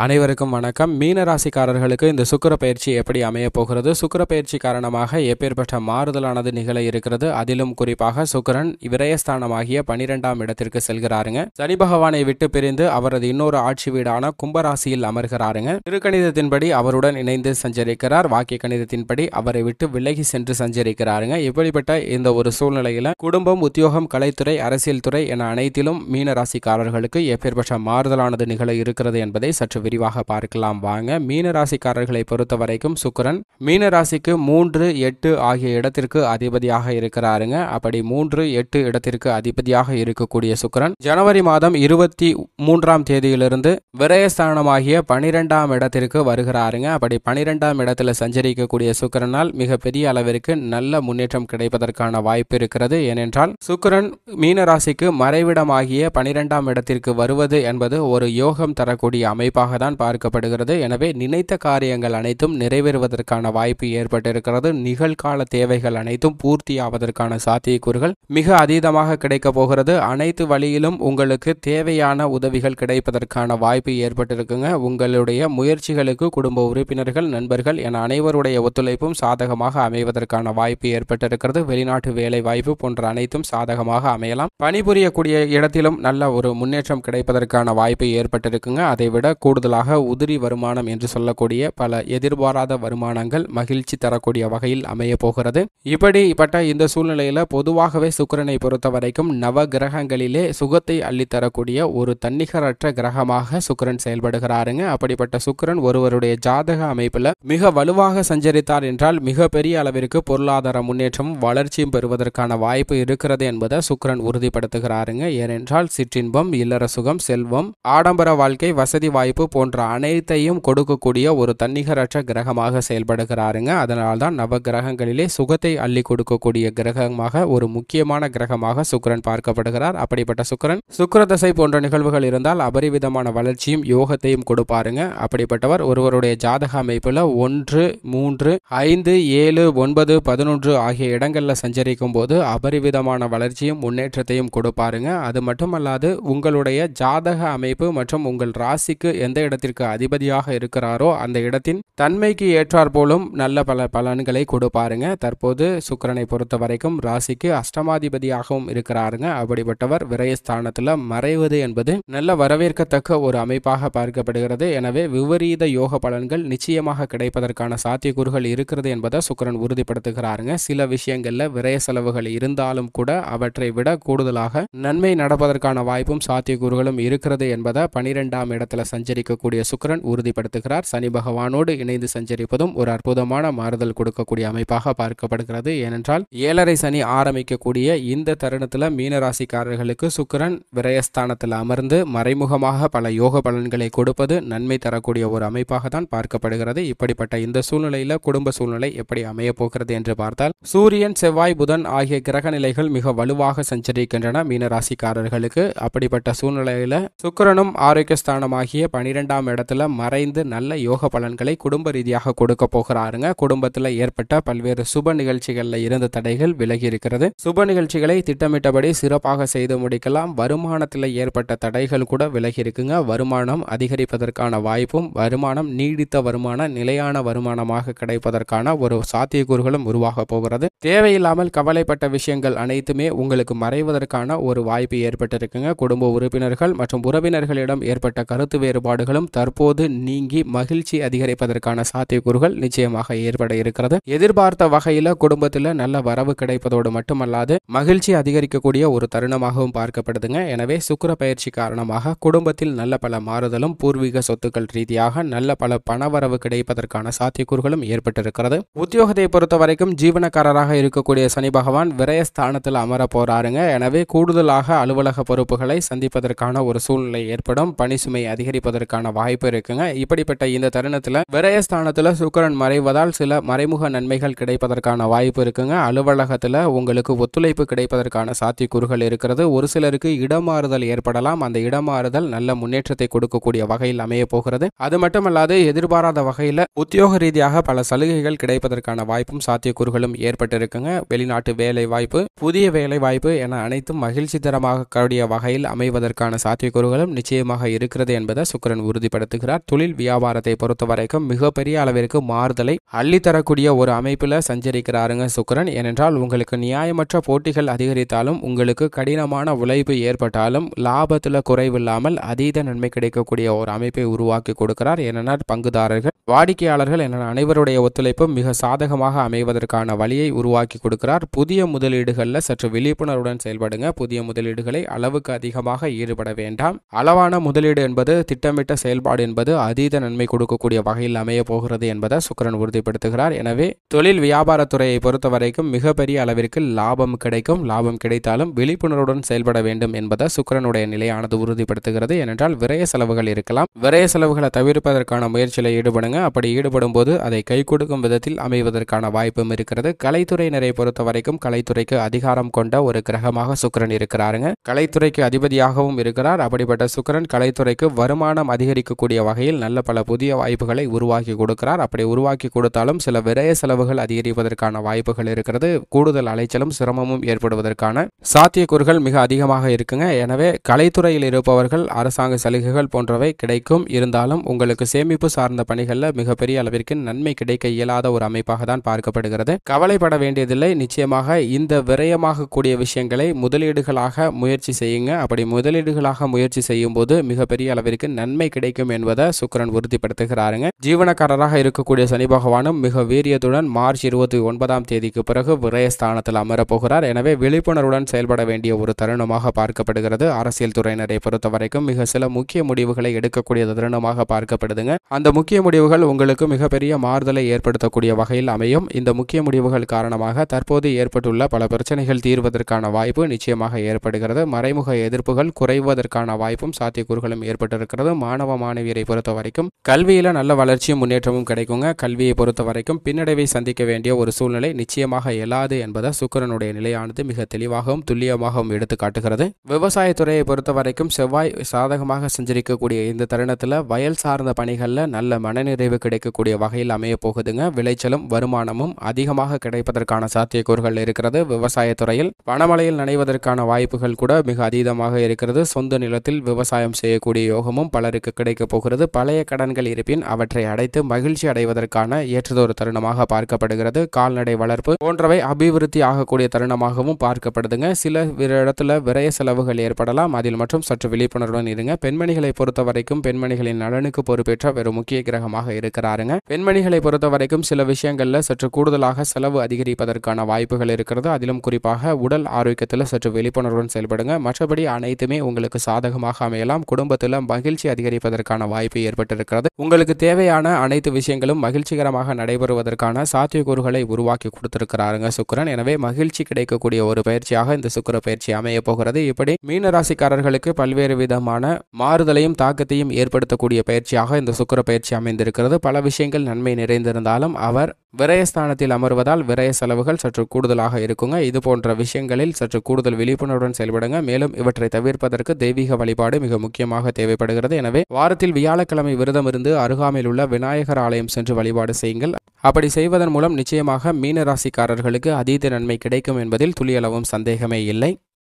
அனைவருக்கும் வணக்கம் மீன ராசிக்காரர்களுக்கு இந்த சுக்கிர பயிற்சி எப்படி அமைய போகிறது சுக்கிர பயிற்சி காரணமாக எப்பேற்பட்ட மாறுதலானது நிகழ இருக்கிறது அதிலும் குறிப்பாக சுக்கிரன் விரயஸ்தானமாகிய பனிரெண்டாம் இடத்திற்கு செல்கிறாருங்க சனி பகவானை விட்டு பிரிந்து அவரது இன்னொரு ஆட்சி வீடான கும்பராசியில் அமர்கிறாருங்க திருக்கணிதத்தின்படி அவருடன் இணைந்து சஞ்சரிக்கிறார் வாக்கிய கணிதத்தின்படி அவரை விட்டு விலகி சென்று சஞ்சரிக்கிறாருங்க இப்படிப்பட்ட இந்த ஒரு சூழ்நிலையில குடும்பம் உத்தியோகம் கலைத்துறை அரசியல் துறை என அனைத்திலும் மீன ராசிக்காரர்களுக்கு எப்பேற்பட்ட மாறுதலானது நிகழ இருக்கிறது என்பதை சற்று விரிவாக பார்க்கலாம் வாங்க மீன ராசிக்காரர்களை பொறுத்த வரைக்கும் சுக்கிரன் மீன ராசிக்கு மூன்று எட்டு ஆகிய இடத்திற்கு அதிபதியாக இருக்கிறாருங்க அப்படி மூன்று எட்டு இடத்திற்கு அதிபதியாக இருக்கக்கூடிய சுக்கிரன் ஜனவரி மாதம் இருபத்தி மூன்றாம் தேதியிலிருந்து விரயஸ்தானமாகிய பனிரெண்டாம் இடத்திற்கு வருகிறாருங்க அப்படி பனிரெண்டாம் இடத்துல சஞ்சரிக்கக்கூடிய சுக்கிரனால் மிகப்பெரிய அளவிற்கு நல்ல முன்னேற்றம் கிடைப்பதற்கான வாய்ப்பு இருக்கிறது ஏனென்றால் சுக்கிரன் மீன ராசிக்கு மறைவிடமாகிய பனிரெண்டாம் இடத்திற்கு வருவது என்பது ஒரு யோகம் தரக்கூடிய அமைப்பாக தான் பார்க்கப்படுகிறது எனவே நினைத்த காரியங்கள் அனைத்தும் நிறைவேறுவதற்கான வாய்ப்பு ஏற்பட்டிருக்கிறது நிகழ்கால தேவைகள் அனைத்தும் பூர்த்தியாவதற்கான சாத்தியக்கூறுகள் மிக அதீதமாக கிடைக்கப் போகிறது அனைத்து வழியிலும் உங்களுக்கு தேவையான உதவிகள் கிடைப்பதற்கான வாய்ப்பு ஏற்பட்டிருக்குங்க உங்களுடைய முயற்சிகளுக்கு குடும்ப உறுப்பினர்கள் நண்பர்கள் என அனைவருடைய ஒத்துழைப்பும் சாதகமாக அமைவதற்கான வாய்ப்பு ஏற்பட்டிருக்கிறது வெளிநாட்டு வேலை வாய்ப்பு போன்ற அனைத்தும் சாதகமாக அமையலாம் பணிபுரியக்கூடிய இடத்திலும் நல்ல ஒரு முன்னேற்றம் கிடைப்பதற்கான வாய்ப்பு ஏற்பட்டிருக்குங்க அதை விட கூடுதலாக உதிரி வருமானம் என்று சொல்லக்கூடிய பல எதிர்பாராத வருமானங்கள் மகிழ்ச்சி தரக்கூடிய வகையில் அமைய போகிறது இப்படிப்பட்ட இந்த சூழ்நிலையில பொதுவாகவே சுக்கிரனை பொறுத்த வரைக்கும் நவ கிரகங்களிலே சுகத்தை அள்ளித்தரக்கூடிய ஒரு தன்னிகரற்ற கிரகமாக சுக்கிரன் செயல்படுகிறாருங்க அப்படிப்பட்ட சுக்கிரன் ஒருவருடைய ஜாதக அமைப்புல மிக வலுவாக சஞ்சரித்தார் என்றால் மிக பெரிய அளவிற்கு பொருளாதார முன்னேற்றமும் வளர்ச்சியும் பெறுவதற்கான வாய்ப்பு இருக்கிறது என்பதை சுக்கிரன் உறுதிப்படுத்துகிறாருங்க ஏனென்றால் சிற்றின்பம் இல்லற சுகம் செல்வம் ஆடம்பர வாழ்க்கை வசதி வாய்ப்பு போன்ற அனைத்தையும் கொடுக்கக்கூடிய ஒரு தன்னிகரற்ற கிரகமாக செயல்படுகிறாருங்க அதனால்தான் நவ கிரகங்களிலே சுகத்தை அள்ளி கொடுக்கக்கூடிய கிரகமாக ஒரு முக்கியமான கிரகமாக சுக்கிரன் பார்க்கப்படுகிறார் அப்படிப்பட்ட சுக்கிரன் சுக்கிர தசை போன்ற நிகழ்வுகள் இருந்தால் அபரிவிதமான வளர்ச்சியும் யோகத்தையும் கொடுப்பாருங்க அப்படிப்பட்டவர் ஒருவருடைய ஜாதக அமைப்புல ஒன்று மூன்று ஐந்து ஏழு ஒன்பது பதினொன்று ஆகிய இடங்கள்ல சஞ்சரிக்கும் போது அபரிவிதமான வளர்ச்சியும் முன்னேற்றத்தையும் கொடுப்பாருங்க அது மட்டுமல்லாது உங்களுடைய ஜாதக அமைப்பு மற்றும் உங்கள் ராசிக்கு எந்த இடத்திற்கு அதிபதியாக இருக்கிறாரோ அந்த இடத்தின் தன்மைக்கு ஏற்றாற் போலும் நல்ல பல பலன்களை கொடுப்பாருங்க தற்போது சுக்கிரனை பொறுத்த வரைக்கும் ராசிக்கு அஷ்டமாதிபதியாகவும் இருக்கிறாருங்க அப்படிப்பட்டவர் விரயஸ்தானத்துல மறைவது என்பது நல்ல வரவேற்கத்தக்க ஒரு அமைப்பாக பார்க்கப்படுகிறது எனவே விபரீத யோக பலன்கள் நிச்சயமாக கிடைப்பதற்கான சாத்தியக்கூறுகள் இருக்கிறது என்பதை சுக்கிரன் உறுதிப்படுத்துகிறாருங்க சில விஷயங்கள்ல விரய செலவுகள் இருந்தாலும் கூட அவற்றை விட கூடுதலாக நன்மை நடப்பதற்கான வாய்ப்பும் சாத்தியக்கூறுகளும் இருக்கிறது என்பதை பனிரெண்டாம் இடத்துல சஞ்சரிக்கக்கூடிய சுக்கிரன் உறுதிப்படுத்துகிறார் சனி பகவானோடு இணைந்து சஞ்சரிப்பதும் ஒரு அற்புதமான மாறுதல் கொடுக்கக்கூடிய அமைப்பாக பார்க்கப்படுகிறது ஏனென்றால் ஏழரை சனி ஆரம்பிக்கக்கூடிய இந்த தருணத்துல மீனராசிக்காரர்களுக்கு சுக்கிரன் விரயஸ்தானத்தில் அமர்ந்து மறைமுகமாக பல யோக பலன்களை கொடுப்பது நன்மை தரக்கூடிய ஒரு அமைப்பாக தான் பார்க்கப்படுகிறது இப்படிப்பட்ட இந்த சூழ்நிலையில குடும்ப சூழ்நிலை எப்படி அமைய போகிறது என்று பார்த்தால் சூரியன் செவ்வாய் புதன் ஆகிய கிரக நிலைகள் மிக வலுவாக சஞ்சரிக்கின்றன மீனராசிக்காரர்களுக்கு அப்படிப்பட்ட சூழ்நிலையில சுக்கிரனும் ஆரோக்கிய ஸ்தானமாகிய பனிரெண்டாம் இடத்துல மறைந்து நல்ல யோக பலன்களை குடும்ப ரீதியாக கொடுக்க போகிறாருங்க குடும்பத்துல ஏற்பட்ட பல்வேறு சுப நிகழ்ச்சிகள்ல இருந்த தடைகள் விலகி இருக்கிறது சுப நிகழ்ச்சிகளை திட்டமிட்டபடி சிறப்பாக செய்து முடிக்கலாம் வருமானத்தில் ஏற்பட்ட தடைகள் கூட விலகி இருக்குங்க வருமானம் அதிகரிப்பதற்கான வாய்ப்பும் வருமானம் நீடித்த வருமான நிலையான வருமானமாக கிடைப்பதற்கான ஒரு சாத்தியக்கூறுகளும் உருவாக போகிறது தேவையில்லாமல் கவலைப்பட்ட விஷயங்கள் அனைத்துமே உங்களுக்கு மறைவதற்கான ஒரு வாய்ப்பு ஏற்பட்டிருக்குங்க குடும்ப உறுப்பினர்கள் மற்றும் உறவினர்களிடம் ஏற்பட்ட கருத்து வேறுபாடுகளும் தற்போது நீங்கி மகிழ்ச்சி அதிகரிப்பதற்கான சாத்தியக்கூறுகள் நிச்சயமாக ஏற்பட இருக்கிறது எதிர்பார்த்த வகையில குடும்பத்தில் நல்ல வரவு கிடைப்பதோடு மட்டுமல்லாது மகிழ்ச்சி அதிகரிக்கக்கூடிய ஒரு தருணமாகவும் பார்க்கப்படுதுங்க எனவே சுக்கிர பயிற்சி காரணமாக குடும்பத்தில் நல்ல பல மாறுதலும் பூர்வீக சொத்துக்கள் ரீதியாக நல்ல பல பணவரவு கிடைப்பதற்கான சாத்தியக்கூறுகளும் ஏற்பட்டிருக்கிறது உத்தியோகத்தை பொறுத்த வரைக்கும் ஜீவனக்காரராக இருக்கக்கூடிய சனி பகவான் விரயஸ்தானத்தில் அமர போறாருங்க எனவே கூடுதலாக அலுவலக பொறுப்புகளை சந்திப்பதற்கான ஒரு சூழ்நிலை ஏற்படும் பணி சுமை அதிகரிப்பதற்கான வாய்ப்பு இருக்குங்க இப்படிப்பட்ட இந்த தருணத்தில் விரயஸ்தானத்தில் சுக்கிரன் மறைவதால் சில மறைமுக நன்மைகள் கிடைப்பதற்கான வாய்ப்பு இருக்குங்க அலுவலகத்தில் உங்களுக்கு ஒத்துழைப்பு கிடைப்பதற்கான சாத்தியக்கூறுகள் இருக்கிறது ஒரு சிலருக்கு இடமாறுதல் ஏற்படலாம் அந்த இடமாறுதல் நல்ல முன்னேற்றத்தை கொடுக்கக்கூடிய வகையில் அமைய போகிறது அது மட்டுமல்லாது எதிர்பாராத வகையில் உத்தியோக ரீதியாக பல சலுகைகள் கிடைப்பதற்கான வாய்ப்பும் சாத்தியக்கூறுகளும் ஏற்பட்டிருக்குங்க வெளிநாட்டு வேலை வாய்ப்பு புதிய வேலை வாய்ப்பு என அனைத்தும் மகிழ்ச்சி தரமாக கூடிய வகையில் அமைவதற்கான சாத்தியக்கூறுகளும் நிச்சயமாக இருக்கிறது என்பதை சுக்கிரன் சுக்கிரன் உறுதிப்படுத்துகிறார் தொழில் வியாபாரத்தை பொறுத்த வரைக்கும் மிகப்பெரிய அளவிற்கு மாறுதலை அள்ளித்தரக்கூடிய ஒரு அமைப்பில் சஞ்சரிக்கிறாருங்க சுக்கிரன் ஏனென்றால் உங்களுக்கு நியாயமற்ற போட்டிகள் அதிகரித்தாலும் உங்களுக்கு கடினமான உழைப்பு ஏற்பட்டாலும் லாபத்தில் குறைவில்லாமல் அதீத நன்மை கிடைக்கக்கூடிய ஒரு அமைப்பை உருவாக்கி கொடுக்கிறார் ஏனென்றால் பங்குதாரர்கள் வாடிக்கையாளர்கள் என அனைவருடைய ஒத்துழைப்பும் மிக சாதகமாக அமைவதற்கான வழியை உருவாக்கி கொடுக்கிறார் புதிய முதலீடுகளில் சற்று விழிப்புணர்வுடன் செயல்படுங்க புதிய முதலீடுகளை அளவுக்கு அதிகமாக ஈடுபட வேண்டாம் அளவான முதலீடு என்பது திட்டமிட்ட செயல்பாடு என்பது அதீத நன்மை கொடுக்கக்கூடிய வகையில் அமைய போகிறது என்பதை சுக்கரன் உறுதிப்படுத்துகிறார் எனவே தொழில் வியாபாரத்துறையை பொறுத்த வரைக்கும் மிகப்பெரிய அளவிற்கு லாபம் கிடைக்கும் லாபம் கிடைத்தாலும் விழிப்புணர்வுடன் செயல்பட வேண்டும் என்பதை சுக்கரனுடைய நிலையானது உறுதிப்படுத்துகிறது ஏனென்றால் விரய செலவுகள் இருக்கலாம் விரய செலவுகளை தவிர்ப்பதற்கான முயற்சியில் ஈடுபடுங்க அப்படி ஈடுபடும் போது அதை கை கொடுக்கும் விதத்தில் அமைவதற்கான வாய்ப்பும் இருக்கிறது கலைத்துறையினரை பொறுத்த வரைக்கும் கலைத்துறைக்கு அதிகாரம் கொண்ட ஒரு கிரகமாக சுக்கரன் இருக்கிறாருங்க கலைத்துறைக்கு அதிபதியாகவும் இருக்கிறார் அப்படிப்பட்ட சுக்கரன் கலைத்துறைக்கு வருமானம் அதிகரிக்கக்கூடிய வகையில் நல்ல பல புதிய வாய்ப்புகளை உருவாக்கி கொடுக்கிறார் அப்படி உருவாக்கி கொடுத்தாலும் சில விரய செலவுகள் அதிகரிப்பதற்கான வாய்ப்புகள் இருக்கிறது கூடுதல் அலைச்சலும் சிரமமும் ஏற்படுவதற்கான சாத்தியக்கூறுகள் மிக அதிகமாக இருக்குங்க எனவே கலைத்துறையில் இருப்பவர்கள் அரசாங்க சலுகைகள் போன்றவை கிடைக்கும் இருந்தாலும் உங்களுக்கு சேமிப்பு சார்ந்த பணிகளில் மிகப்பெரிய அளவிற்கு நன்மை கிடைக்க இயலாத ஒரு அமைப்பாக தான் பார்க்கப்படுகிறது கவலைப்பட வேண்டியதில்லை நிச்சயமாக இந்த விரயமாகக்கூடிய விஷயங்களை முதலீடுகளாக முயற்சி செய்யுங்க அப்படி முதலீடுகளாக முயற்சி செய்யும் போது மிகப்பெரிய அளவிற்கு நன்மை கிடைக்கும் என்பதை சுக்கரன் உறுதிப்படுத்துகிறாருங்க ஜீவனக்காரராக இருக்கக்கூடிய சனி பகவானும் மிக வீரியத்துடன் மார்ச் இருபத்தி ஒன்பதாம் தேதிக்கு பிறகு விரயஸ்தானத்தில் அமரப்போகிறார் எனவே விழிப்புணர்வுடன் செயல்பட வேண்டிய ஒரு தருணமாக பார்க்கப்படுகிறது அரசியல் துறையினரை பொறுத்த வரைக்கும் மிக சில முக்கிய முடிவுகளை எடுக்கக்கூடிய தருணமாக பார்க்கப்படுதுங்க அந்த முக்கிய முடிவுகள் உங்களுக்கு மிகப்பெரிய மாறுதலை ஏற்படுத்தக்கூடிய வகையில் அமையும் இந்த முக்கிய முடிவுகள் காரணமாக தற்போது ஏற்பட்டுள்ள பல பிரச்சனைகள் தீர்வதற்கான வாய்ப்பு நிச்சயமாக ஏற்படுகிறது மறைமுக எதிர்ப்புகள் குறைவதற்கான வாய்ப்பும் சாத்தியக்கூறுகளும் ஏற்பட்டிருக்கிறது மாணவ மாணவியரை பொறுத்த வரைக்கும் கல்வியில நல்ல வளர்ச்சியும் முன்னேற்றமும் கிடைக்குங்க கல்வியை பொறுத்த வரைக்கும் பின்னடைவை சந்திக்க வேண்டிய ஒரு சூழ்நிலை நிச்சயமாக இயலாது என்பதை சுக்கரனுடைய நிலையானது மிக தெளிவாகவும் துல்லியமாகவும் எடுத்து காட்டுகிறது விவசாயத்துறையை பொறுத்த வரைக்கும் செவ்வாய் சாதகமாக சஞ்சரிக்கக்கூடிய இந்த தருணத்தில் வயல் சார்ந்த பணிகளில் நல்ல மனநிறைவு கிடைக்கக்கூடிய வகையில் அமைய போகுதுங்க விளைச்சலும் வருமானமும் அதிகமாக கிடைப்பதற்கான சாத்தியக்கூறுகள் இருக்கிறது விவசாயத்துறையில் பணமழையில் நனைவதற்கான வாய்ப்புகள் கூட மிக அதீதமாக இருக்கிறது சொந்த நிலத்தில் விவசாயம் செய்யக்கூடிய யோகமும் பலருக்கு கிடைக்கப் போகிறது பழைய கடன்கள் இருப்பின் அவற்றை அடைத்து மகிழ்ச்சி அடைவதற்கான ஏற்றதொரு தருணமாக பார்க்கப்படுகிறது கால்நடை வளர்ப்பு போன்றவை அபிவிருத்தி ஆகக்கூடிய தருணமாகவும் பார்க்கப்படுதுங்க சில இடத்துல விரய செலவுகள் ஏற்படலாம் அதில் மட்டும் சற்று விழிப்புணர்வுடன் இருங்க பெண்மணிகளை பொறுத்த வரைக்கும் பெண்மணிகளின் நலனுக்கு பொறுப்பேற்ற ஒரு முக்கிய கிரகமாக இருக்கிறாருங்க பெண்மணிகளை பொறுத்த வரைக்கும் சில விஷயங்கள்ல சற்று கூடுதலாக செலவு அதிகரிப்பதற்கான வாய்ப்புகள் இருக்கிறது அதிலும் குறிப்பாக உடல் ஆரோக்கியத்தில் சற்று விழிப்புணர்வுடன் செயல்படுங்க மற்றபடி அனைத்துமே உங்களுக்கு சாதகமாக அமையலாம் குடும்பத்தில் மகிழ்ச்சி அதிகரிப்பதற்கான வாய்ப்பு ஏற்பட்டிருக்கிறது உங்களுக்கு தேவையான அனைத்து விஷயங்களும் மகிழ்ச்சிகரமாக நடைபெறுவதற்கான சாத்தியக்கூறுகளை உருவாக்கி கொடுத்திருக்கிறாருங்க சுக்கிரன் எனவே மகிழ்ச்சி கிடைக்கக்கூடிய ஒரு பயிற்சியாக இந்த சுக்கிர பயிற்சி அமைய போகிறது இப்படி மீன ராசிக்காரர்களுக்கு பல்வேறு விதமான மாறுதலையும் தாக்கத்தையும் ஏற்படுத்தக்கூடிய பயிற்சியாக இந்த சுக்கிர பயிற்சி அமைந்திருக்கிறது பல விஷயங்கள் நன்மை நிறைந்திருந்தாலும் அவர் விரயஸ்தானத்தில் அமர்வதால் விரய செலவுகள் சற்று கூடுதலாக இருக்குங்க இது போன்ற விஷயங்களில் சற்று கூடுதல் விழிப்புணர்வுடன் செயல்படுங்க மேலும் இவற்றை தவிர்ப்பதற்கு தெய்வீக வழிபாடு மிக முக்கியமாக தேவைப்படுகிறது எனவே வாரத்தில் வியாழக்கிழமை விரதம் இருந்து அருகாமையில் உள்ள விநாயகர் ஆலயம் சென்று வழிபாடு செய்யுங்கள் அப்படி செய்வதன் மூலம் நிச்சயமாக மீன ராசிக்காரர்களுக்கு அதீத நன்மை கிடைக்கும் என்பதில் துளியளவும் சந்தேகமே இல்லை